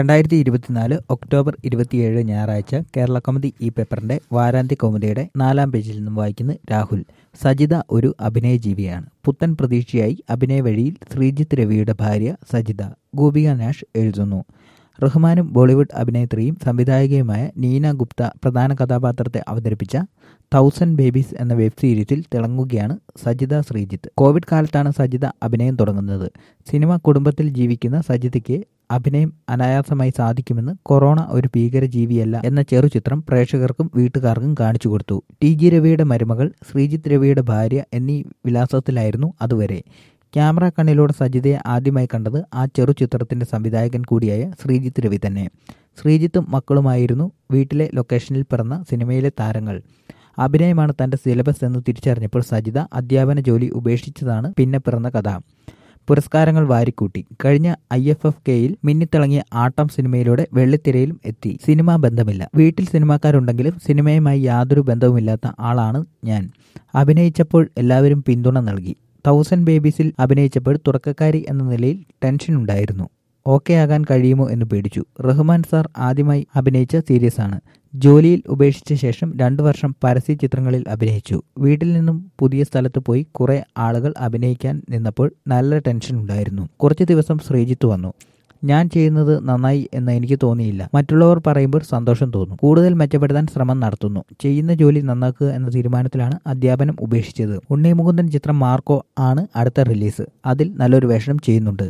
രണ്ടായിരത്തി ഇരുപത്തിനാല് ഒക്ടോബർ ഇരുപത്തിയേഴ് ഞായറാഴ്ച കേരള കൗമുദി ഈ പേപ്പറിന്റെ വാരാന്ത്യ കൗമുദിയുടെ നാലാം പേജിൽ നിന്നും വായിക്കുന്നു രാഹുൽ സജിത ഒരു അഭിനയജീവിയാണ് പുത്തൻ പ്രതീക്ഷയായി അഭിനയ വഴിയിൽ ശ്രീജിത്ത് രവിയുടെ ഭാര്യ സജിത ഗോപിക നാഷ് എഴുതുന്നു റഹ്മാനും ബോളിവുഡ് അഭിനേത്രിയും സംവിധായകയുമായ നീന ഗുപ്ത പ്രധാന കഥാപാത്രത്തെ അവതരിപ്പിച്ച തൗസൻഡ് ബേബീസ് എന്ന വെബ് സീരീസിൽ തിളങ്ങുകയാണ് സജിത ശ്രീജിത്ത് കോവിഡ് കാലത്താണ് സജിത അഭിനയം തുടങ്ങുന്നത് സിനിമ കുടുംബത്തിൽ ജീവിക്കുന്ന സജിതയ്ക്ക് അഭിനയം അനായാസമായി സാധിക്കുമെന്ന് കൊറോണ ഒരു ഭീകരജീവിയല്ല എന്ന ചെറുചിത്രം പ്രേക്ഷകർക്കും വീട്ടുകാർക്കും കാണിച്ചു കൊടുത്തു ടി ജി രവിയുടെ മരുമകൾ ശ്രീജിത്ത് രവിയുടെ ഭാര്യ എന്നീ വിലാസത്തിലായിരുന്നു അതുവരെ ക്യാമറ കണ്ണിലൂടെ സജിതയെ ആദ്യമായി കണ്ടത് ആ ചെറുചിത്രത്തിന്റെ സംവിധായകൻ കൂടിയായ ശ്രീജിത്ത് രവി തന്നെ ശ്രീജിത്തും മക്കളുമായിരുന്നു വീട്ടിലെ ലൊക്കേഷനിൽ പിറന്ന സിനിമയിലെ താരങ്ങൾ അഭിനയമാണ് തന്റെ സിലബസ് എന്ന് തിരിച്ചറിഞ്ഞപ്പോൾ സജിത അധ്യാപന ജോലി ഉപേക്ഷിച്ചതാണ് പിന്നെ പിറന്ന കഥ പുരസ്കാരങ്ങൾ വാരിക്കൂട്ടി കഴിഞ്ഞ ഐ എഫ് എഫ് കെയിൽ മിന്നിത്തിളങ്ങിയ ആട്ടം സിനിമയിലൂടെ വെള്ളിത്തിരയിലും എത്തി സിനിമാ ബന്ധമില്ല വീട്ടിൽ സിനിമാക്കാരുണ്ടെങ്കിലും സിനിമയുമായി യാതൊരു ബന്ധവുമില്ലാത്ത ആളാണ് ഞാൻ അഭിനയിച്ചപ്പോൾ എല്ലാവരും പിന്തുണ നൽകി തൗസൻഡ് ബേബീസിൽ അഭിനയിച്ചപ്പോൾ തുടക്കക്കാരി എന്ന നിലയിൽ ടെൻഷൻ ഉണ്ടായിരുന്നു ഓക്കെ ആകാൻ കഴിയുമോ എന്ന് പേടിച്ചു റഹ്മാൻ സാർ ആദ്യമായി അഭിനയിച്ച സീരീസ് ആണ് ജോലിയിൽ ഉപേക്ഷിച്ച ശേഷം രണ്ടു വർഷം പരസ്യ ചിത്രങ്ങളിൽ അഭിനയിച്ചു വീട്ടിൽ നിന്നും പുതിയ സ്ഥലത്ത് പോയി കുറെ ആളുകൾ അഭിനയിക്കാൻ നിന്നപ്പോൾ നല്ല ടെൻഷൻ ഉണ്ടായിരുന്നു കുറച്ച് ദിവസം ശ്രീജിത്ത് വന്നു ഞാൻ ചെയ്യുന്നത് നന്നായി എന്ന് എനിക്ക് തോന്നിയില്ല മറ്റുള്ളവർ പറയുമ്പോൾ സന്തോഷം തോന്നും കൂടുതൽ മെച്ചപ്പെടുത്താൻ ശ്രമം നടത്തുന്നു ചെയ്യുന്ന ജോലി നന്നാക്കുക എന്ന തീരുമാനത്തിലാണ് അധ്യാപനം ഉപേക്ഷിച്ചത് ഉണ്ണി മുകുന്ദൻ ചിത്രം മാർക്കോ ആണ് അടുത്ത റിലീസ് അതിൽ നല്ലൊരു വേഷം ചെയ്യുന്നുണ്ട്